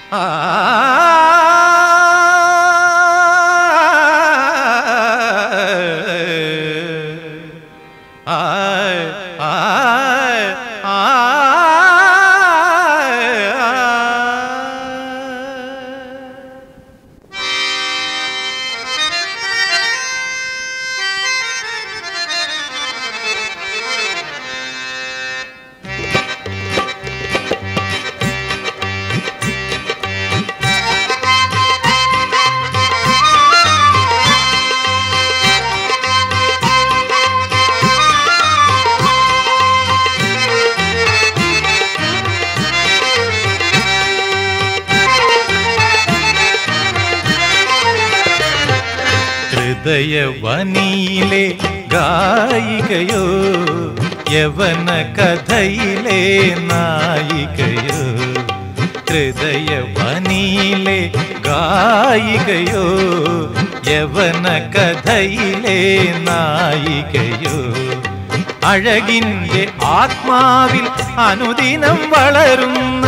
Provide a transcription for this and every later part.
ഹൃദയവനിയിലെ ഗായികയോ യവന കഥയിലെ നായികയോ ഹൃദയവനിയിലെ ഗായികയോ യവന കഥയിലെ നായികയോ അഴകിൻ്റെ ആത്മാവിൽ അനുദിനം വളരുന്ന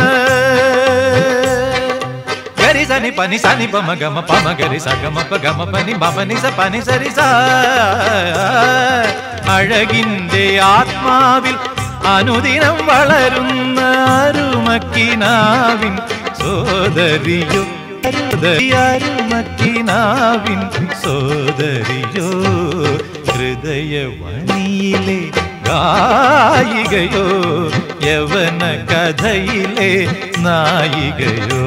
గరి సని పని సని పమ గమ పమ గరి స గమ ప గమ పని బమ ని స పని సరి స അഴകിൻ്റെ ആത്മാവിൽ അനുദിനം വളരുന്ന അരുമക്കിനാവിൻ സോദരിയോ അരുമക്കിനാവിൻ സോദരിയോ ഹൃദയവണിയിലെ ഗായികയോ യവന കഥയിലെ നായികയോ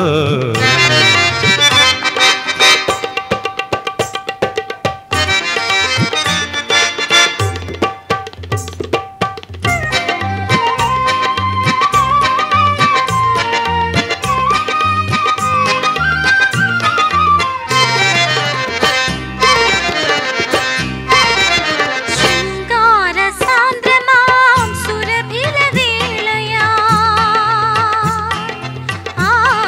ശൃംഗാരസാന്ദ്രമാം സുരഭിലവേളയാ ആ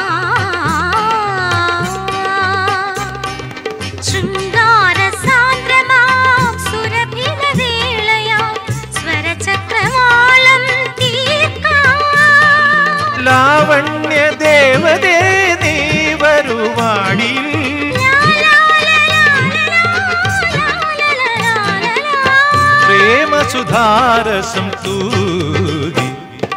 ശൃംഗാരസാന്ദ്രമാം സുരഭിലവേളയാ സ്വരചക്രവാളം തീർക്കാം ലാവണ്യ ദേവതേ നീ വരുവാടി പ്രേമസുധാരസം തൂകി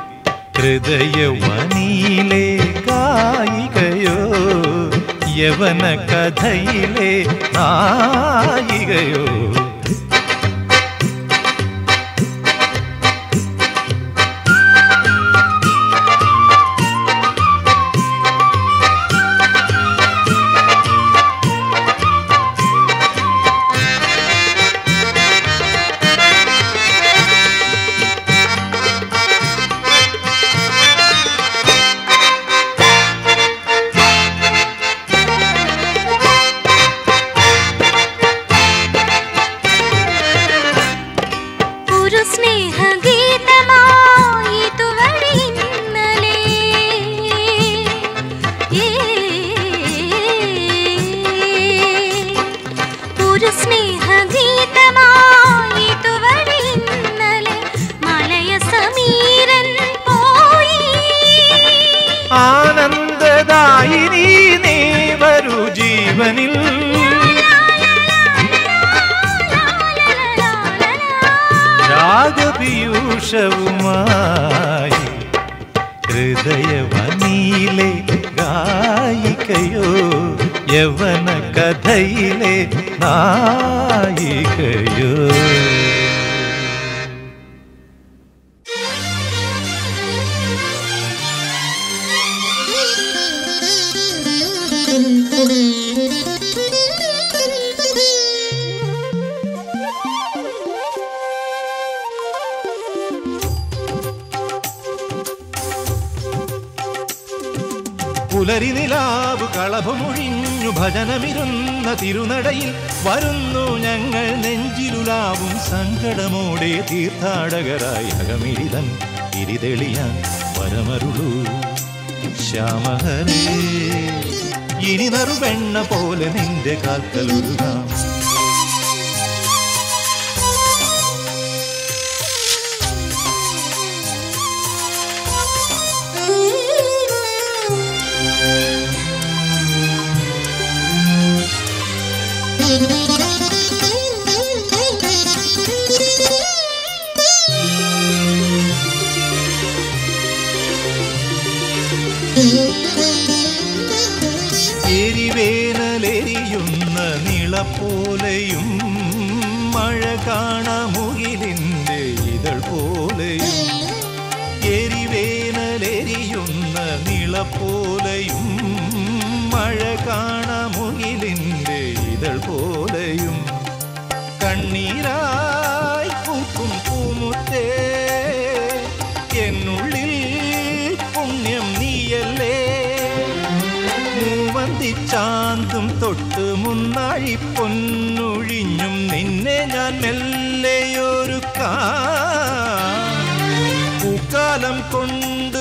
ഹൃദയവനിയിലെ ഗായികയോ യവന കഥയിലെ നായികയോ ഒരു സ്നേഹഗീതമായി തുവഴി ഇന്നലെ ഒരു സ്നേഹഗീതമായി തുവഴി ഇന്നലെ മലയ സമീരൻ പോയി ആനന്ദദായിനി നീ വരൂ ജീവനിൽ രാഗപീയൂഷവുമായി ഹൃദയവനിയിലെ ഗായികയോ യവന കഥയിലെ നായികയോ പുലരി നിലാവ് കളഭമൊഴിഞ്ഞു ഭജനമിരുന്ന തിരുനടയിൽ വരുന്നു ഞങ്ങൾ നെഞ്ചിലുലാവും സങ്കടമോടെ തീർത്ഥാടകരായി അകമിഴിതൻ തിരിതെളിയാൻ പരമരുളൂ ശ്യാമഹരേ ഇനി നറുവെണ്ണ പോലെ നിന്റെ കാൽക്കലൊരുകാം Thank you. എരിവേനലെരിയുന്ന നിളപ്പോലെയും മഴ കാണമുകിലിൻ്റെ ഇതൾ പോലെയും എരിവേനലെരിയുന്ന നിളപ്പോലെയും മഴ കാണമുകിലിൻ്റെ ഇതൾ പോലെയും കണ്ണീരായി പൂക്കും പൂമുത്തേ എന്നുള്ളിൽ പുണ്യം നീയല്ലേ മൂവന്തിച്ചാന്തും തൊട്ട് മുന്നാഴി പൊന്നൊഴിഞ്ഞും നിന്നെ ഞാൻ മെല്ലെയൊരുക്കാം പൂക്കാലം കൊണ്ട്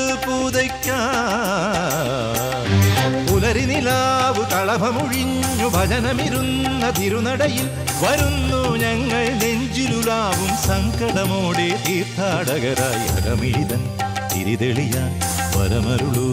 പുതയ്ക്കാം പുലരി നിലാവ് കളഭമൊഴിഞ്ഞു ഭജനമിരുന്ന തിരുനടയിൽ വരുന്നു ഞങ്ങൾ നെഞ്ചിലുലാവും സങ്കടമോടെ തീർത്ഥാടകരായി അകമിഴിതൻ തിരിതെളിയാൻ വരമരുളൂ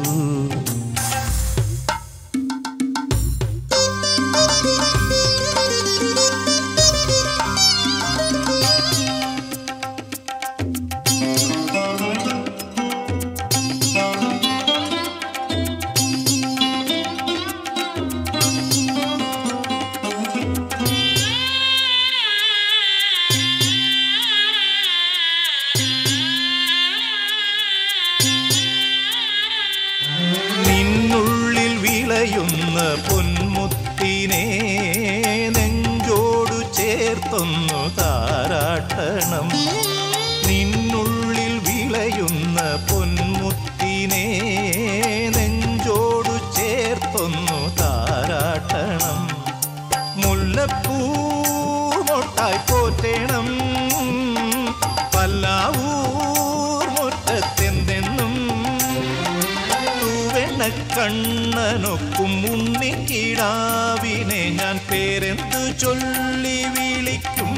നിന്നുള്ളിൽ വിളയുന്ന പൊന്മുത്തിനെ നെഞ്ചോടു ചേർത്തൊന്നു താരാട്ടണം നിന്നുള്ളിൽ വിളയുന്ന പൊന്മുത്തിനെ നെഞ്ചോടു ചേർത്തൊന്നു താരാട്ടണം മുല്ലപ്പൂ മൊട്ടായി പോറ്റേണം പല്ലാവൂർ മുറ്റത്തെന്തെന്നും തൂവെണ്ണ കണ്ണനൊക്കും ഉണ്ണിക്കിടാവിനെ ഞാൻ പേരെന്തു ചൊല്ലി വിളിക്കും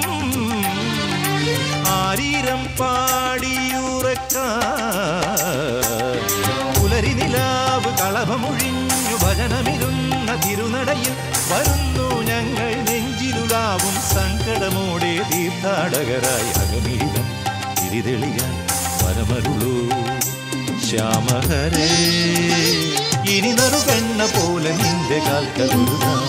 ആരീരം പാടിയുറക്കാൻ പുലരി നിലാവ് കളഭമൊഴിഞ്ഞു ഭജനമിരുന്ന തിരുനടയിൽ വരുന്നു ഞങ്ങൾ നെഞ്ചിലുലാവും സങ്കടമോടെ തീർത്ഥാടകരായി അകമീതം തിരിതെളിയാൻ വരമരുളൂ ശ്യാമഹരേ ഇനി നറുകണ്ണ പോലെ നിന്റെ കാൽക്കരുതാം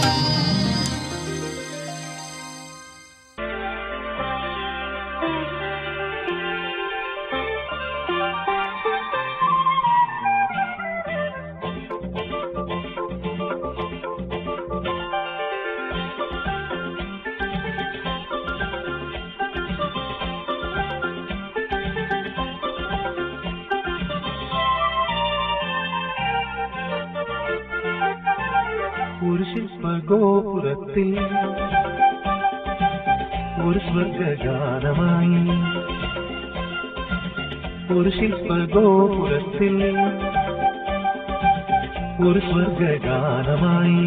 ഒരു ശില്പഗോപുരത്തിൽ ഒരു സ്വർഗഗാനമായി ഒരു ശില്പഗോപുരത്തിൽ ഒരു സ്വർഗഗാനമായി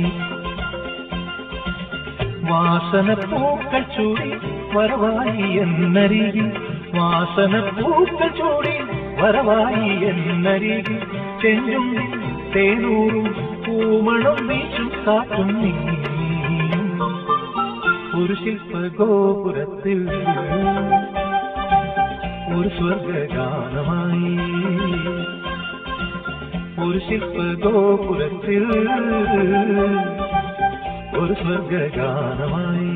വാസന പൂക്കൾ ചൂടി വരവായി എന്നരികിൽ വാസന പൂക്കൾ ചൂടി വരവായി എന്നരികിൽ ചെഞ്ചും തേനൂറും പൂമണം വീശും കാറ്റും നീയും ഒരു ശില്പഗോപുരത്തിൽ ഒരു സ്വർഗഗാനമായി ഒരു ശില്പഗോപുരത്തിൽ ഒരു സ്വർഗഗാനമായി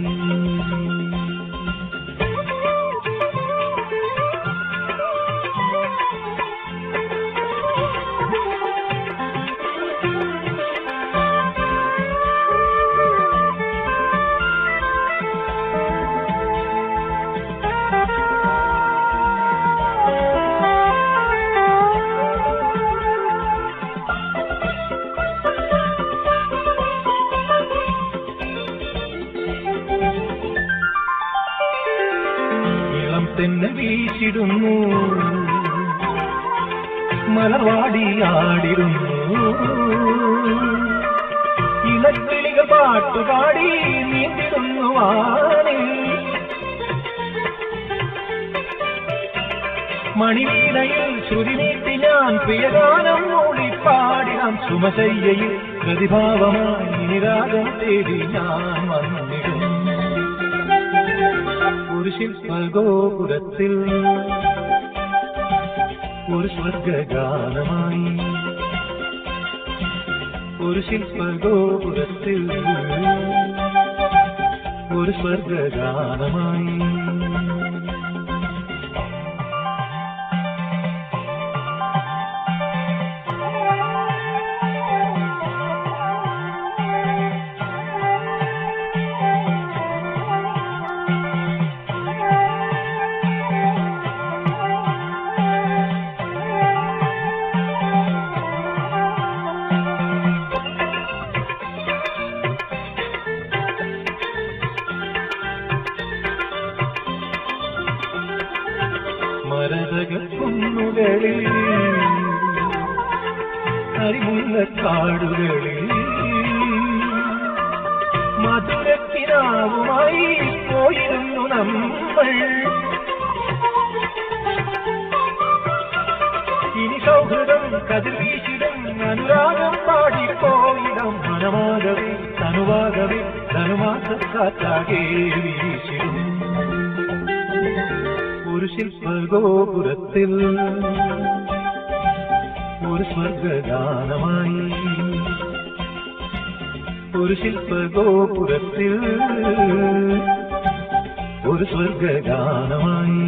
ഇളം തന്നെ വീശിടുന്നു മലവാടിയാടിരുന്നു ഇളക്കിളികൾ പാട്ടുപാടി നീന്തിടുന്നു വാനിൽ മണിവീണയിൽ ശ്രുതി നീട്ടി ഞാൻ പ്രിയഗാനം മൂളിപ്പാടിനാം സുമശയ്യയിൽ പ്രതിഭാവമായി നിരാഗം തേടി ഞാൻ വന്നിടും ഒരു ശില്പഗോപുരത്തിൽ ഒരു സ്വർഗഗാനമായി ഒരു ശില്പഗോപുരത്തിൽ ഒരു സ്വർഗഗാനമായി മരതകുന്നുകളിൽ കരിമുല്ലക്കാടുകളിൽ മധുരക്കിനാവുമായി പോയിരുന്നു നമ്മൾ ഇനി സൗഹൃദം കതിർ വീശിടും അനുരാഗം പാടിപ്പോയിടം മനമാകവേ തനുവാകവേ ധനുമാസക്കാറ്റാകെ വീശിടും ഒരു ശില്പഗോപുരത്തിൽ ഒരു സ്വർഗഗാനമായി ഒരു ശില്പഗോപുരത്തിൽ ഒരു സ്വർഗഗാനമായി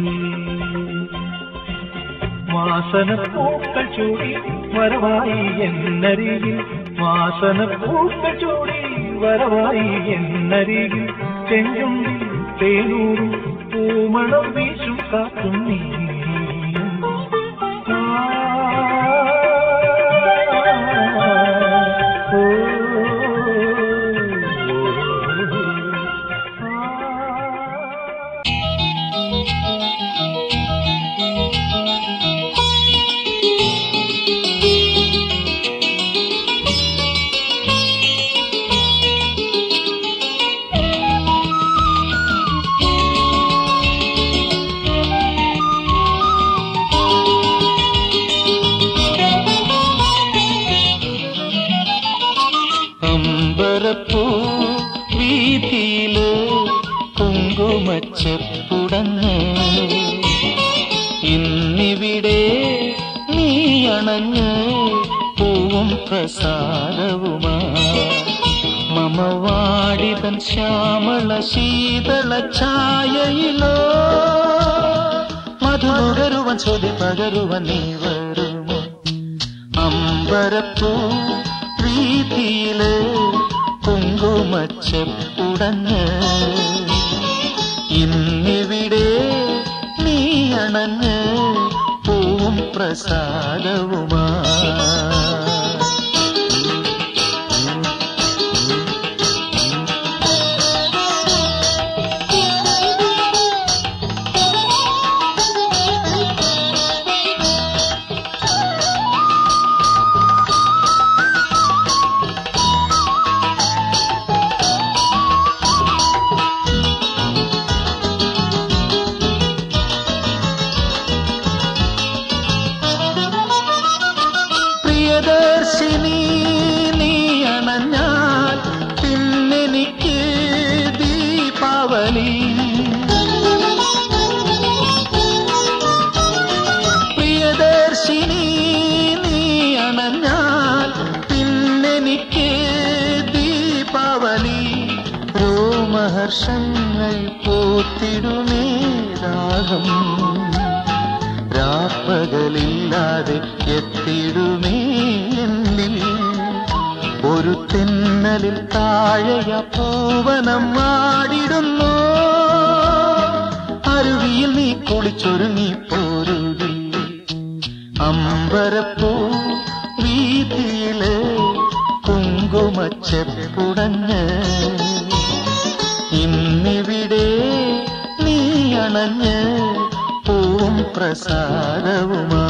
വാസന പൂക്കൾ ചൂടി വരവായി എന്നരികിൽ വാസന പൂക്കൾ ചൂടി വരവായി എന്നരികിൽ ചെഞ്ചുണ്ടിൽ തേനൂറും പൂമണം വീശും കാറ്റും നീ അമ്പരപ്പൂ വീതിയില് കുങ്കുമച്ചപ്പുടന്ന് ഇന്നിവിടെ നീ അണഞ്ഞ് പൂവും പ്രസാദവുമാ മമവാടിതൻ ശ്യാമള ശീതള ഛായയിലോ മധുനുകരുവൻ ശ്രുതി പകരുവൻ നീ വരുമോ അമ്പരപ്പൂ പ്രീതിയില് കുങ്കുമച്ചപ്പുടഞ്ഞ് ഇന്നിവിടെ നീ അണഞ്ഞ് പൂവും പ്രസാദവുമാ പ്രിയദർശിനി നീ അണഞ്ഞാൽ പിന്നെനിക്ക് ദീപാവലി പ്രിയദർശിനി നീ അണഞ്ഞാൽ പിന്നെനിക്ക് ദീപാവലി രോമഹർഷങ്ങൾ പോത്തിടുമേ രാഗം രാപ്പകലില്ലാതെ എത്തിടുമേ എന്നിൽ ഒരു തെന്നലിൽ താഴെയ പൂവനം ആടിടുന്നു അരുവിയിൽ നീ കുളിച്ചൊരുങ്ങി പോരുകില്ലേ അമ്പരപ്പൂ വീതിയില് കുങ്കുമച്ചെപ്പുടഞ്ഞ് ഇന്നിവിടെ നീ അണഞ്ഞ് പൂവും പ്രസാദവുമാ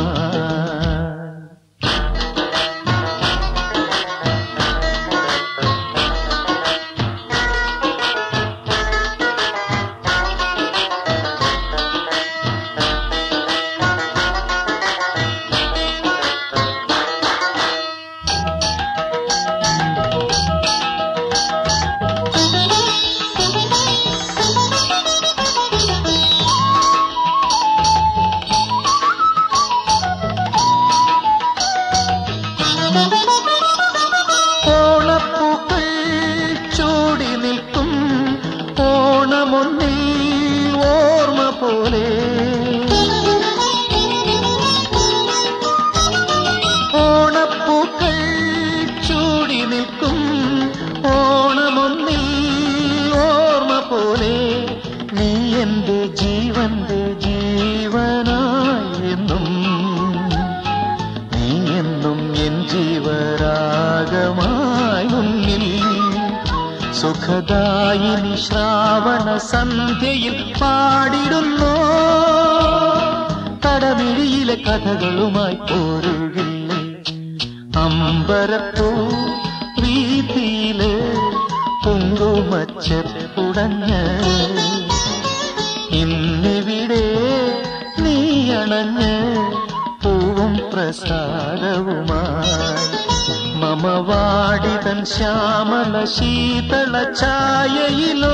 എൻ ജീവരാഗമായി മുന്നിൽ സുഖദായിനി ശ്രാവണ സന്ധ്യയിൽ പാടിടുന്നു കടമിഴിയിലെ കഥകളുമായി പോരുകില്ലേ അമ്പരപ്പൂ വീതിയില് കുങ്കുമച്ചെപ്പുടഞ്ഞ് ഇന്നിവിടെ നീ അണഞ്ഞ് പൂവും പ്രസാദവുമായി മമവാടിതൻ ശ്യാമള ശീതള ഛായയിലോ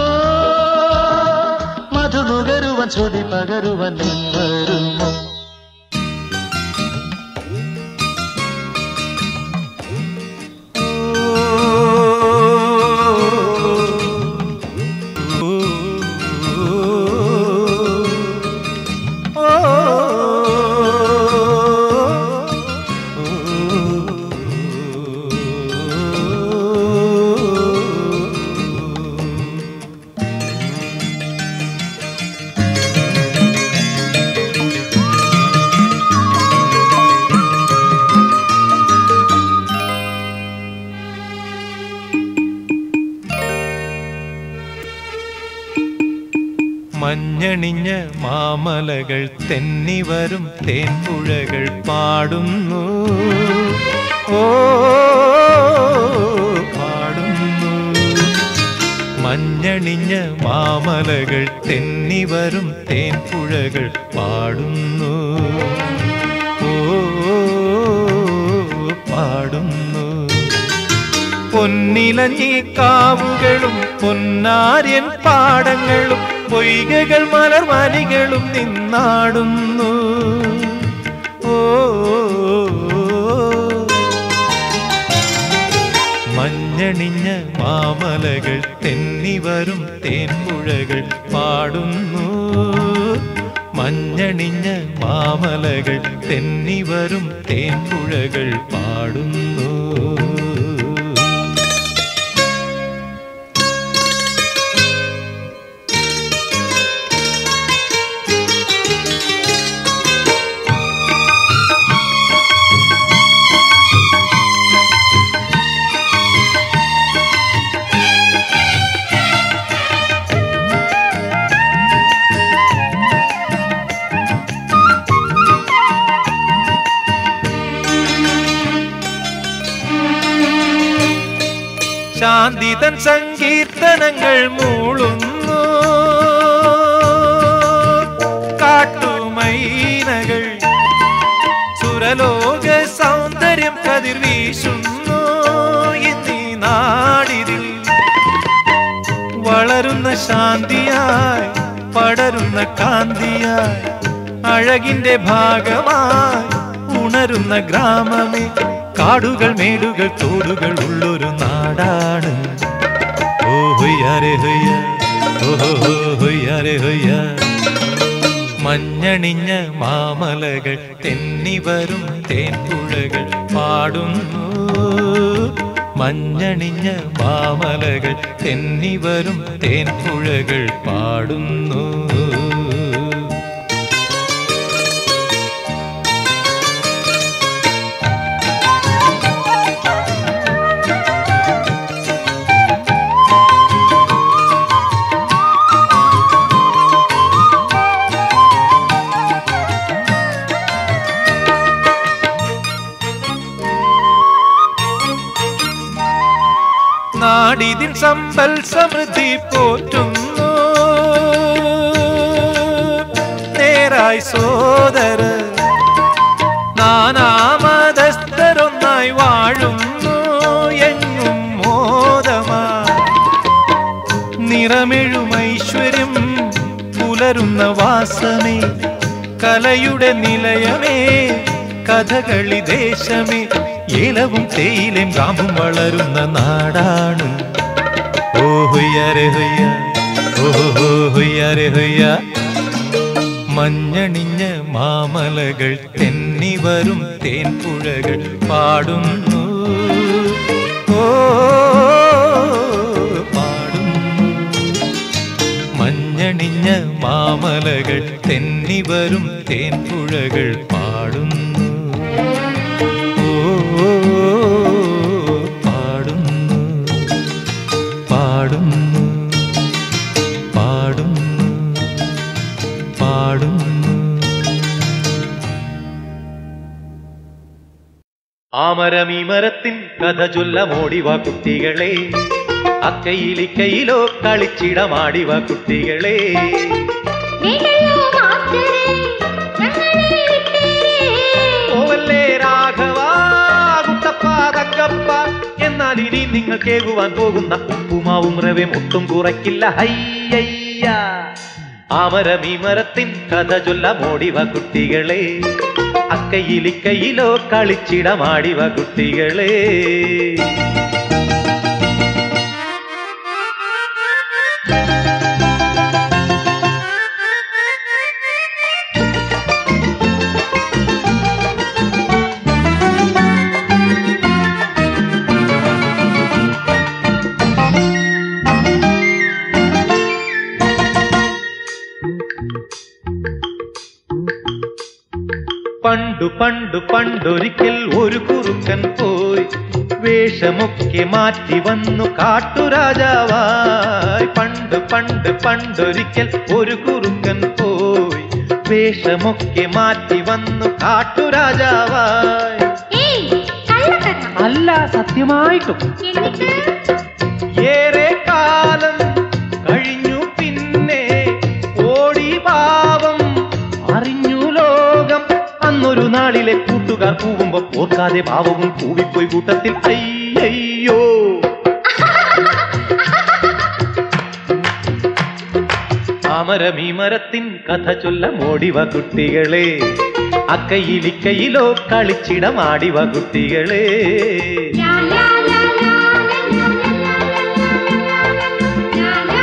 മധുനുകരുവൻ ശ്രുതി പകരുവൻ നീ വരുമോ മഞ്ഞണിഞ്ഞ മാമലകൾ തെന്നിവരും തേൻപുഴകൾ പാടുന്നു ഓ പാടുന്നു മഞ്ഞണിഞ്ഞ മാമലകൾ തെന്നിവരും തേൻപുഴകൾ പാടുന്നു ഓ പാടുന്നു പൊന്നിലഞ്ഞി കാവുകളും പൊന്നാര്യൻ പാടങ്ങളും പൊയ്കകൾ മലർമാലികളും നിന്നാടുന്നു ഓ മഞ്ഞണിഞ്ഞ മാമലകൾ തെന്നിവരും തേൻപുഴകൾ പാടുന്നു മഞ്ഞണിഞ്ഞ മാമലകൾ തെന്നിവരും തേൻപുഴകൾ പാടുന്നു ശാന്തിതൻ സങ്കീർത്തനങ്ങൾ മൂളുന്നു കാട്ടുമൈനകൾ സുരലോക സൗന്ദര്യം കതിർ വീശുന്നു ഇന്നീ നാടിതിൽ വളരുന്ന ശാന്തിയായി പടരുന്ന കാന്തിയായി അഴകിന്റെ ഭാഗമായി ഉണരുന്ന ഗ്രാമമേ കാടുകൾ മേടുകൾ തോടുകൾ ഉള്ളൊരു നാടാണ് ഓ ഹൊയ്യാരെ ഹൊയ്യ ഓഹോ ഹൊയ്യാരെ ഹൊയ്യ മഞ്ഞണിഞ്ഞ മാമലകൾ തെന്നിവരും തേൻപുഴകൾ പാടുന്നു മഞ്ഞണിഞ്ഞ മാമലകൾ തെന്നിവരും തേൻപുഴകൾ പാടുന്നു നാടിതിൻ സമ്പൽ സമൃദ്ധി പോറ്റുന്നു നേരായി സോദര നാനാമതസ്ഥരൊന്നായി വാഴുന്നു എങ്ങും മോദമാ നിറമെഴുമൈശ്വര്യം പുലരുന്ന വാസമേ കലയുടെ നിലയമേ കഥകളി ദേശമേ ഏലവും തേയിലും കാമ്പും വളരുന്ന നാടാണ് ഓ ഹൊയ്യാരെ ഹൊയ്യ ഓഹോ ഹൊയ്യാരെ ഹൊയ്യ മഞ്ഞണിഞ്ഞ മാമലകൾ തെന്നിവരും തേൻപുഴകൾ പാടുന്നു ഓ പാടുന്നു മഞ്ഞണിഞ്ഞ മാമലകൾ തെന്നിവരും തേൻപുഴകൾ പാടുന്നു ഓ അമരമീമരത്തിൻ കഥ ചൊല്ലമോടിവ കുട്ടികളെ അക്കയിലിക്കയിലോ കളിച്ചിടമാടിവ കുട്ടികളെ വേണ്ടല്ലോ മാസ്റ്ററേ ഞങ്ങളെ വിട്ടേരേ ഓവല്ലേ രാഘവ കുട്ടപ്പ തങ്കപ്പ എന്നാൽ ഇനി നിങ്ങൾ കേകുവാൻ പോകുന്ന ഉപ്പുമാവും റവയും ഒട്ടും കുറയ്ക്കില്ല ഹയ്യയ്യ അമരമീമരത്തിൻ കഥ ചൊല്ലമോടിവ കുട്ടികളെ അക്കയിലിക്കയിലോ കളിച്ചിടമാടിവ കുട്ടികളെ പണ്ടു പണ്ടു പണ്ടൊരിക്കൽ ഒരു കുറുക്കൻ പോയി വേഷമൊക്കെ മാറ്റി വന്നു കാട്ടുരാജാവായി പണ്ട് പണ്ട് പണ്ടൊരിക്കൽ ഒരു കുറുക്കൻ പോയി വേഷമൊക്കെ മാറ്റി വന്നു കാട്ടുരാജാവായി ഏയ് കള്ളക്കഥ അല്ല സത്യമായിട്ടും എന്നിട്ട് ഏറെ കാലം കഴിഞ്ഞു പിന്നെ ഓടി പാവം അറിഞ്ഞു ലോകം അന്നൊരു നാളിലെ കൂട്ടുകാർ കൂവുമ്പോ ഓർക്കാതെ പാവവും കൂടിപ്പോയി കൂട്ടത്തിൽ അയ്യയ്യോ അമരമീമരത്തിൻ കഥ ചൊല്ലമോടിവ കുട്ടികളെ അക്കയിലിക്കയിലോ കളിച്ചിടമാടിവ കുട്ടികളെ ലാ ലാ ലാ ലാ ലാ ലാ ലാ ലാ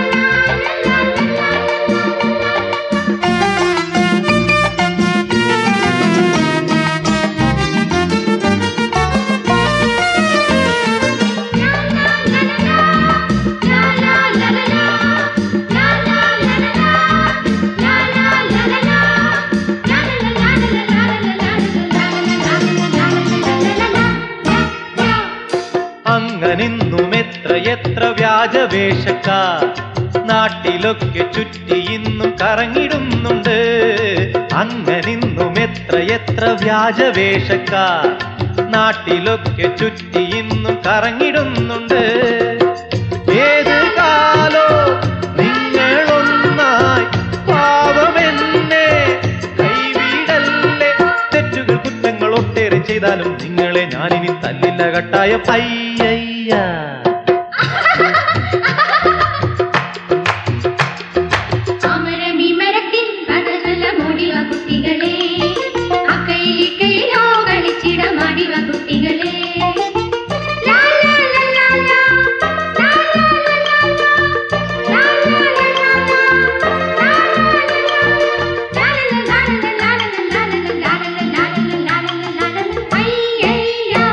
അങ്ങനിന്നും എത്ര എത്ര വ്യാജവേഷക്കാർ നാട്ടിലൊക്കെ ചുറ്റി ഇന്നും കറങ്ങിടുന്നുണ്ട് അങ്ങനിന്നും എത്ര എത്ര വ്യാജവേഷക്കാർ നാട്ടിലൊക്കെ ചുറ്റി ഇന്നും കറങ്ങിടുന്നുണ്ട് ഏത് കാലോ നിങ്ങളൊന്നായി പാവമെന്നെ കൈവിടല്ലേ തെറ്റുകൾ കുറ്റങ്ങൾ ഒട്ടേറെ ചെയ്താലും നിങ്ങളെ ഞാനിനി തല്ലില്ല കട്ടായ പയ്യയ്യ അമരമീമരത്തിൻ കഥ ചൊല്ലമോടിവ കുട്ടികളെ അക്കയിലിക്കയിലോ കളിച്ചിടമാടിവ കുട്ടികളെ ലാ ലാ ലാ ലാ ലാ. ലാ ലാ ലാ ലാ ലാ. ലാ ലാ ലാ ലാ ലാ. ലാ ലാ ലാ ലാ ലാ. ലാ ലാ ലാ ലാ ലാ ലാ ലാ ലാ ലാ ലാ ലാ ലാ ലാ ലാ ലാ ലാ ലാ ലാ ലാ. അയ്യയ്യോ.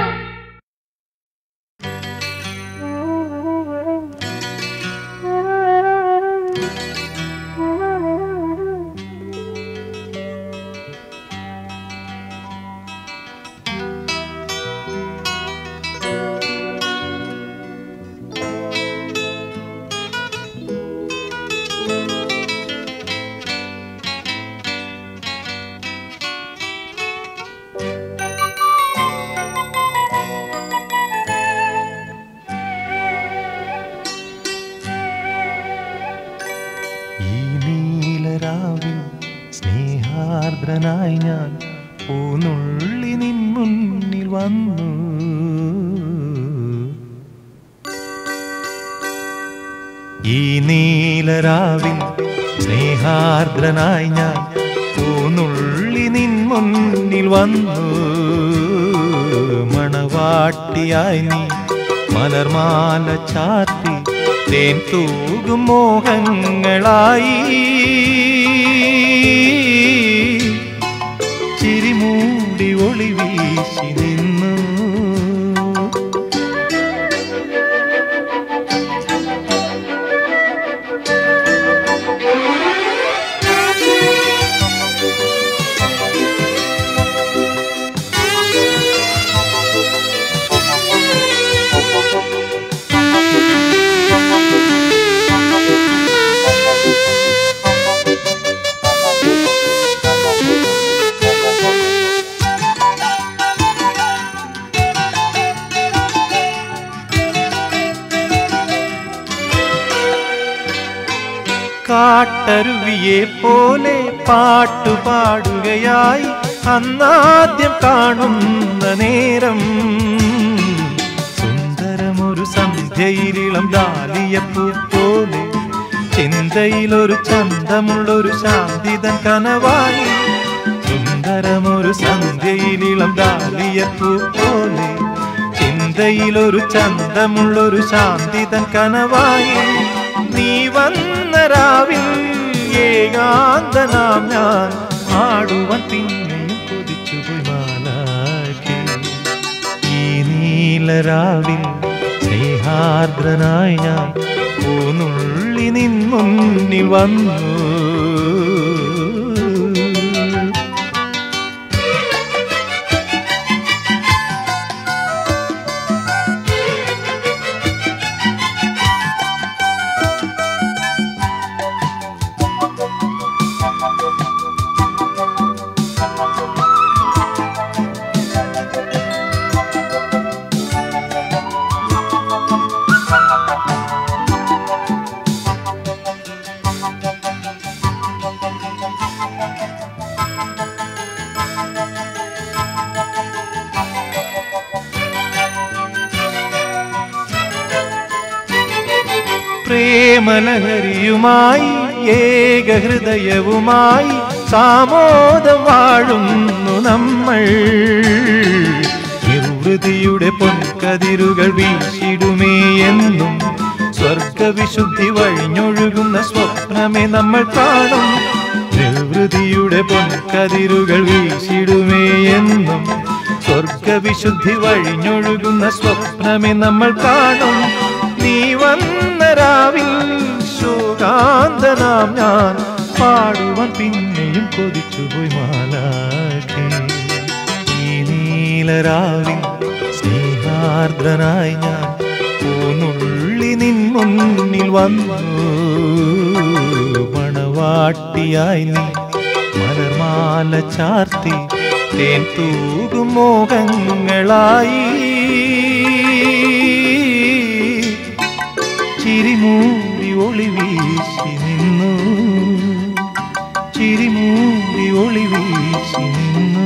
ഈ നീലരാവിൽ സ്നേഹാർദ്രനായി ഞാൻ പൂനുള്ളി നിൻ മുന്നിൽ വന്നു ഈ നീലരാവിൽ സ്നേഹാർദ്രനായി ഞാൻ പൂനുള്ളി നിൻ മുന്നിൽ വന്നു മണവാട്ടിയായി നീ മലർമാല ചാർത്തി തേൻ തൂകും മോഹങ്ങളായി ചിരിമൂടി ഒളി വീശി നിന്നു കാട്ടരുവിയെ പോലെ പാട്ടുപാടുകയായി അന്നാദ്യം കാണുന്ന നേരം സുന്ദരമൊരു സന്ധ്യയിലിളം ഡാലിയപ്പൂ പോലെ ചിന്തയിലൊരു ചന്തമുള്ളൊരു ശാന്തിതൻ കനവായി സുന്ദരമൊരു സന്ധ്യയിലിളം ഡാലിയപ്പൂ പോലെ ചിന്തയിലൊരു ചന്തമുള്ളൊരു ശാന്തിതൻ കനവായി നീ വന്ന രാവിൽ ഏകാന്തനാം ഞാൻ ആടുവാൻ പിന്നെയും കൊതിച്ചുപോയി മാലാഖി ഈ നീലരാവിൽ സ്നേഹാർദ്രനായി ഞാൻ പൂനുള്ളി നിൻ മുന്നിൽ വന്നു പ്രേമലഹരിയുമായി ഏകഹൃദയവുമായി സാമോദം വാഴുന്നു നമ്മൾ നിർവൃതിയുടെ പൊൻകതിരുകൾ വീശിടുമേ എന്നും സ്വർഗവിശുദ്ധി വഴിഞ്ഞൊഴുകുന്ന സ്വപ്നമേ നമ്മൾ കാണും നിർവൃതിയുടെ പൊൻകതിരുകൾ വീശിടുമേ എന്നും സ്വർഗവിശുദ്ധി വഴിഞ്ഞൊഴുകുന്ന സ്വപ്നമേ നമ്മൾ കാണും നീ വന്ന രാവിൽ ശോകാന്തനാം ഞാൻ പാടുവാൻ പിന്നെയും കൊതിച്ചുപോയി മാലാഖി ഈ നീലരാവിൽ സ്നേഹാർദ്രനായി ഞാൻ പൂനുള്ളി നിൻ മുന്നിൽ വന്നു മണവാട്ടിയായി നീ മലർമാല ചാർത്തി തേൻ തൂകും മോഹങ്ങളായി ചിരിമൂടി ഒളി വീശി നിന്നു ചിരിമൂടി ഒളി വീശി നിന്നു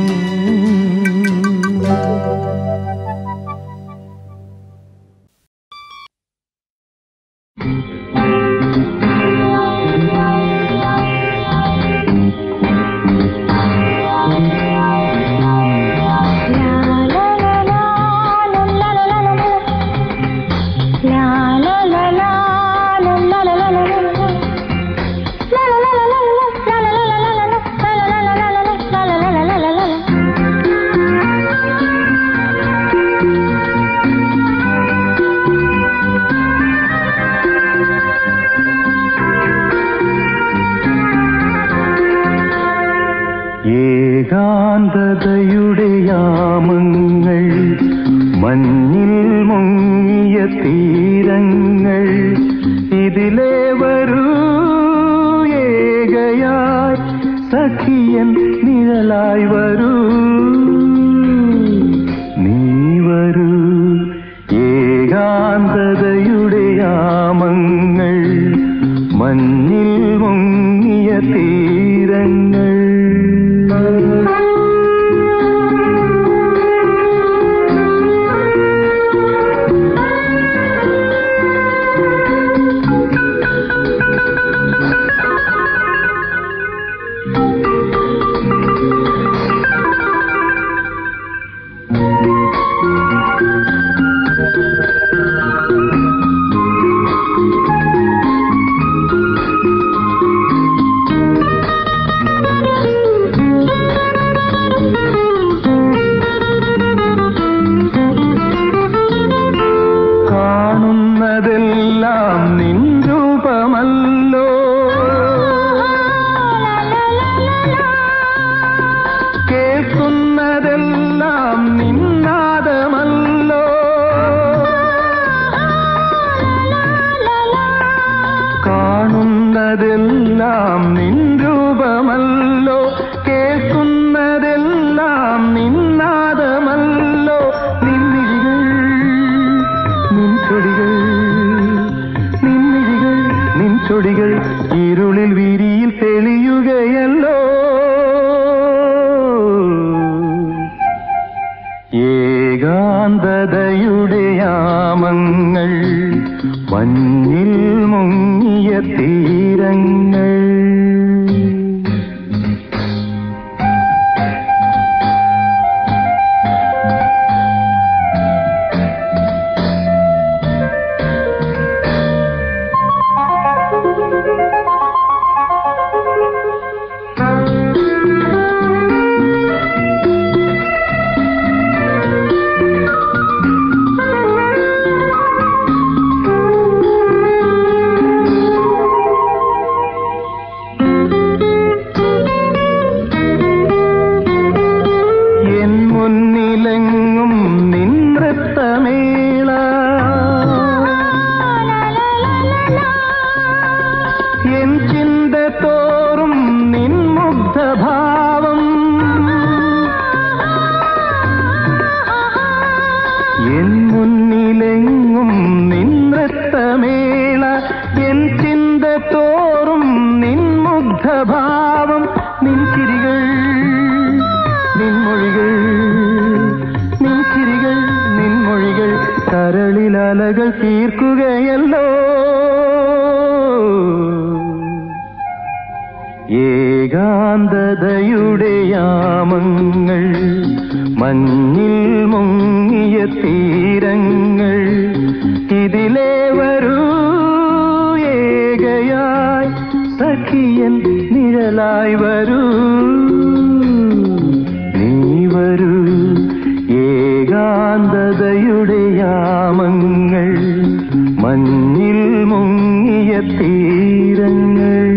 ഏകാന്തതയുടെ യാമങ്ങൾ മഞ്ഞിൽ മുങ്ങിയ തീരങ്ങൾ ഇതിലേ വരൂ ഏകയായി സഖിയൻ നിഴലായി വരൂ നീ വരൂ ഏകാന്തതയുടെ യാമങ്ങൾ മഞ്ഞിൽ മുങ്ങിയ തീരങ്ങൾ കാണുന്നതെല്ലാം നിൻ രൂപമല്ലോ കേൾക്കുന്നതെല്ലാം നിന്നാദമല്ലോ കാണുന്നതെല്ലാം നിൻ രൂപമല്ലോ കേൾക്കുന്നതെല്ലാം നിന്നാദമല്ലോ നിൻമിഴികൾ നിൻ ചൊടികൾ നിൻമിഴികൾ നിൻ പൂച്ചൊടികൾ ഇരുളിൽ വിരിയിൽ തെളിയുകയല്ലോ ഏകാന്തതയുടെ യാമങ്ങൾ മഞ്ഞിൽ മുങ്ങിയ തീരങ്ങൾ എൻ മുന്നിലെങ്ങും നിൻ നൃത്തമേള എൻ ചിന്ത തോറും നിൻ മുഗ്ധഭാവം എൻ മുന്നിലെങ്ങും നിൻ നൃത്തമേള എൻ ചിന്ത തോറും നിൻ മുഗ്ധഭാവം നിൻ ചിരികൾ നിൻ മൊഴികൾ നിൻ ചിരികൾ നിൻ മൊഴികൾ കരളിലലകൾ തീർക്കുകയല്ലോ ഏകാന്തതയുടെ യാമങ്ങൾ മഞ്ഞിൽ മുങ്ങിയ തീരങ്ങൾ ഇതിലേ വരൂ ഏകയായി സഖിയൻ നിഴലായി വരൂ നീ വരൂ ഏകാന്തതയുടെ യാമങ്ങൾ മഞ്ഞിൽ മുങ്ങിയ തീരങ്ങൾ